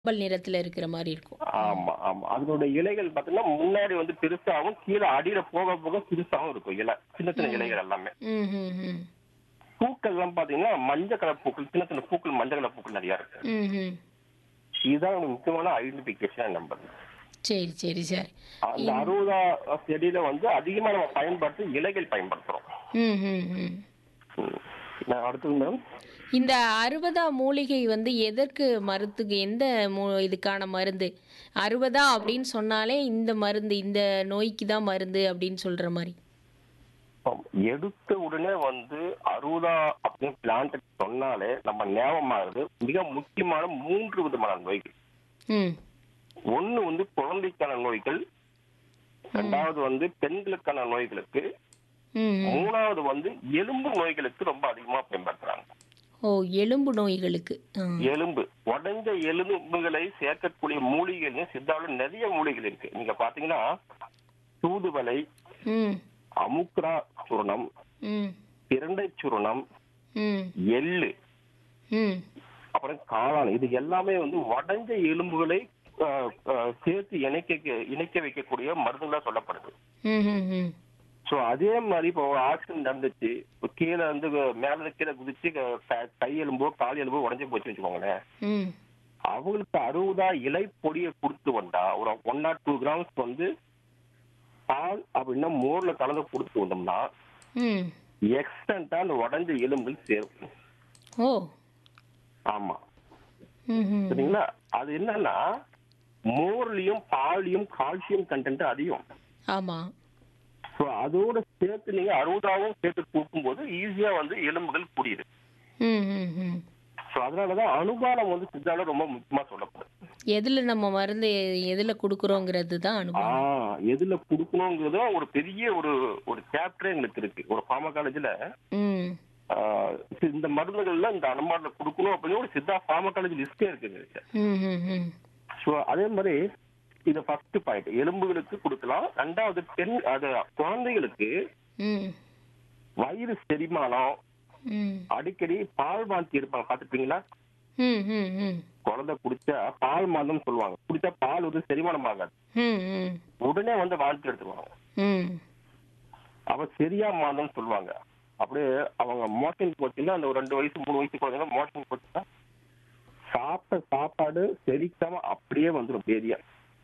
சாம்பல் நிறத்துல இருக்கிற மாதிரி இருக்கும். ஆமா, ஆமா. அதனுடைய இலைகள் பார்த்தீங்கன்னா, முன்னாடி வந்து பெருசாவும், கீழ அடியில போக போக சிறுசாவும் இருக்கும் இலை. சின்ன சின்ன ம். இலைகள் எல்லாமே. ம்ஹ்ஹ்ம். பூக்கள்லாம் பார்த்தீங்கன்னா, மஞ்ச கலர் பூக்கள், சின்ன சின்ன பூக்கள், மஞ்ச கலர் பூக்கள் நெறையா இருக்கு. ம்ஹ்ம். இதுதான் ஒரு முக்கியமான ஐடென்டிஃபிகேஷன் நம்பர். சரி, சரி, சரி. அந்த இன் அருவதா செடியில வந்து அதிகமா நம்ம பயன்படுத்தி இலைகள் பயன்படுத்துறோம். ம்ஹ்ஹ்ம். ம். நான் அடுத்தது மேடம்? இந்த அறுபதா மூலிகை வந்து எதற்கு மருத்துக்கு எந்த மூ இதுக்கான மருந்து? அறுபதா அப்படின்னு சொன்னாலே இந்த மருந்து, இந்த நோய்க்கு தான் மருந்து அப்படின்னு சொல்ற மாரி. ஆம். எடுத்த உடனே வந்து அருவதா அப்படின்னு பிளான்ட் சொன்னாலே நம்ம ஞாபகமாகுது மிக முக்கியமான 3 விதமான நோய்கள். ம். ஒண்ணு வந்து குழந்தைக்கான நோய்கள். ம். 2வது வந்து பெண்களுக்கான நோய்களுக்கு. ம்ஹ்ம். 3வது வந்து எலும்பு நோய்களுக்கு ரொம்ப அதிகமா பயன்படுத்துறாங்க. ஓ! எலும்பு நோய்களுக்கு. ஆ. எலும்பு. உடைஞ்ச எலும்புகளை சேர்க்கக்கூடிய மூலிகைகள் சித்தாவுல நிறைய மூலிகைகள் இருக்கு. நீங்க பாத்தீங்கன்னா, தூதுவளை, ம். அமுக்ரா சூர்ணம், ம். பிரண்டை சூர்ணம், ம். எள்ளு, ம். அப்புறம் காளான் இது எல்லாமே வந்து உடைஞ்ச எலும்புகளை அ, அ, சேர்த்து இணைக்க இணைக்க வைக்கக்கூடிய மருந்துகளா சொல்லப்படுது. ம்ஹ்ஹ்ம். சோ அதே மாதிரி இப்போ ஒரு ஆக்சிடென்ட் நடந்துச்சு இப்போ கீழே வந்து மேல இருந்து கீழே குதிச்சு க- க- கை எலும்போ கால் எலும்போ உடஞ்சு போச்சு வச்சுக்கோங்களேன் ம். அவங்களுக்கு அறுபதா இலை பொடியை கொடுத்து வந்தா ஒரு ஒன் நாட் டூ கிராம்ஸ் வந்து பால் அப்படின்னா மோர்ல கலந்து கொடுத்து வந்தோம்னா ம். எக்ஸ்டென்டா அந்த உடஞ்ச எலும்புகள் சேரும் ஓ! ஆமா ம்ஹ்ம். சரிங்களா அது என்னன்னா மோர்லயும் பால்லையும் கால்சியம் கண்டென்ட் அதிகம் ஆமா. ஸோ அதோட சேர்த்து நீங்க அறுபதாவும் சேர்த்து கொடுக்கும்போது ஈஸியா வந்து எலும்புகள் கூடியுது ம்ஹ்ஹ்ம். ஸோ அதனாலதான் அனுபானம் வந்து சித்தால ரொம்ப முக்கியமா சொல்லப்படுது எதுல நம்ம மருந்து எதுல குடுக்குறோங்கிறது தான் ஆ அனுபவம். எதுல கொடுக்கணுங்கிறதும் ஒரு பெரிய ஒரு ஒரு சாப்டரே எங்களுக்கு இருக்கு ஒரு ஃபார்மகாலஜில ம். இந்த மருந்துகள்லாம் இந்த அனுமானில் கொடுக்கணும் அப்படின்னு ஒரு சித்தா ஃபார்மகாலஜி லிஸ்டே இருக்குங்க ம்ஹ்ஹ்ம். ஸோ அதே மாதிரி இது ஃபர்ஸ்ட் பாயிண்ட் எலும்புகளுக்கு கொடுக்கலாம் ரெண்டாவது பெண் அது குழந்தைகளுக்கு ம். வயிறு செரிமானம் ம். அடிக்கடி பால் வாந்தி எடுப்பாங்க பார்த்துருப்பீங்களா ம். ம். ம். குழந்தை குடிச்சா பால் மாதம் சொல்லுவாங்க குடிச்சா பால் வந்து செரிமானம் ஆகாது ம். ம். உடனே வந்து வாந்தி எடுத்துருவாங்க ம். அவ சரியா மாதம் சொல்லுவாங்க அப்படியே அவங்க மோஷன் போச்சுன்னா அந்த ஒரு ரெண்டு வயசு மூணு வயசு குழந்தைங்க மோஷன் போச்சுன்னா சாப்பிட்ட சாப்பாடு செரிக்காம அப்படியே வந்துடும் பேதியா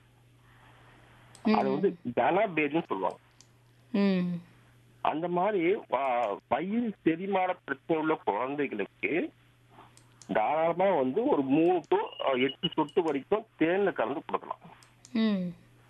அது வந்து கன பேதின்னு சொல்லுவாங்க ம். அந்த மாதிரி வ- வயிறு செரிமான பிரச்சனை உள்ள குழந்தைகளுக்கு தாராளமா வந்து ஒரு மூணு டு எட்டு சொட்டு வரைக்கும் தேன்ல கலந்து கொடுக்கலாம் ம்.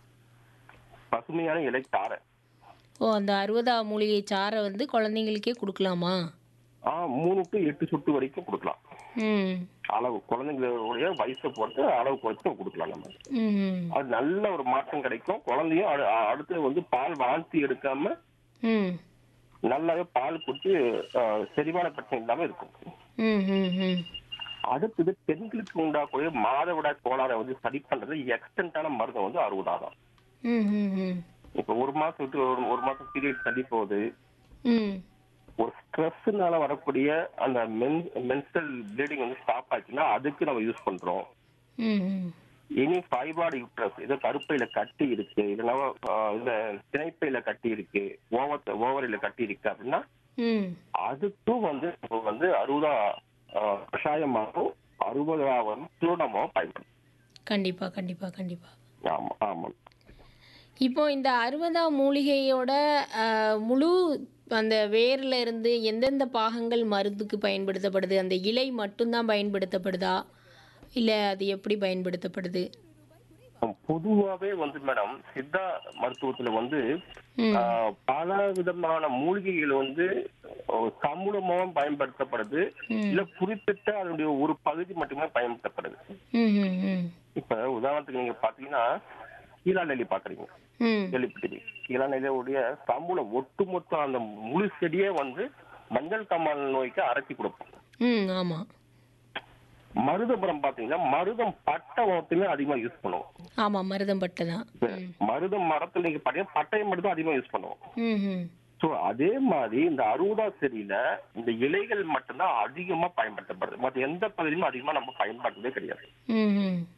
பசுமையான இலை தாரை ஓ அந்த அறுபதா மூலிகை சாறை வந்து குழந்தைங்களுக்கே கொடுக்கலாமா? ஆ மூணு டு எட்டு சொட்டு வரைக்கும் கொடுக்கலாம் ம். அளவு குழந்தைங்களுடைய வயசை பொறுத்து அளவு குறைச்சு கொடுக்கலாம் நம்ம ம். அது நல்ல ஒரு மாற்றம் கிடைக்கும் குழந்தையும் அடு- அடுத்து வந்து பால் வாந்தி எடுக்காம ம். நல்லாவே பால் குடிச்சு அஹ், செரிமான பிரச்சனை இல்லாம இருக்கும் ம். ம். ம். அடுத்தது பெண்களுக்கு உண்டாக்கூடிய மாதவிடாய் கோளாறை வந்து சரி பண்றது எக்ஸ்டென்டான மருந்து வந்து அறுபதாதான் ம். ம். ம். இப்ப ஒரு மாசம் விட்டு ஒரு ஒரு மாசம் பீரியட் தள்ளி போகுது ம். ஒரு ஸ்ட்ரெஸ்னால வரக்கூடிய அந்த மென் மென்ஸ்ட்ரல் ப்ளீடிங் வந்து ஸ்டாப் ஆச்சுன்னா அதுக்கு நம்ம யூஸ் பண்றோம் ம். ம். இனி ஃபைபாய்டு யூட்ரஸ் ஏதோ கருப்பையில கட்டி இருக்கு இல்லைன்னா ஆஹ், இந்த திணைப்பையில கட்டி இருக்கு ஓவ ஓவரில கட்டி இருக்கு அப்படின்னா ம். அதுக்கும் வந்து இப்போ வந்து அறுபதா ஆஹ், கஷாயமாகவும் அறுபதாவது சூடமாகவும் பயன்படும் கண்டிப்பா, கண்டிப்பா, கண்டிப்பா. ஆமா ஆமா இப்போ இந்த அறுபதா மூலிகையோட அ, முழு அந்த வேர்ல இருந்து எந்தெந்த பாகங்கள் மருந்துக்கு பயன்படுத்தப்படுது? அந்த இலை மட்டும்தான் பயன்படுத்தப்படுதா? இல்ல அது எப்படி பயன்படுத்தப்படுது? பொதுவாவே வந்து மேடம் சித்தா மருத்துவத்துல வந்து ம். ஆஹ், பல விதமான மூலிகைகள் வந்து ஆஹ், சமூலமாவும் பயன்படுத்தப்படுது ம். இல்ல குறிப்பிட்ட அதனுடைய ஒரு பகுதி மட்டுமே பயன்படுத்தப்படுது ம். ம். ம். இப்ப உதாரணத்துக்கு நீங்க பாத்தீங்கன்னா கீழாநெல்லி பாக்குறீங்க ம். கேள்விப்பட்டிருக்கீங்க கீழாநெல்லியுடைய சம்பளம் ஒட்டுமொத்த அந்த முழு செடியே வந்து மஞ்சள் காமால் நோய்க்கு அரைச்சி கொடுப்போம் ம். ஆமா. மருதபுரம் பாத்தீங்கன்னா மருதம் பட்டை மட்டுமே அதிகமா யூஸ் பண்ணுவோம் ஆமா மருதம் பட்டை தான். இப்ப ம். மருதம் மரத்துல நீங்க பாத்தீங்கன்னா பட்டையை மட்டும் தான் அதிகமா யூஸ் பண்ணுவோம் ம். ம். சோ அதே மாதிரி இந்த அறுபதா செடியில இந்த இலைகள் மட்டும்தான் அதிகமா பயன்படுத்தப்படுது மற்ற எந்த பகுதியிலும் அதிகமா நம்ம பயன்படுத்ததே கிடையாது ம். ம்.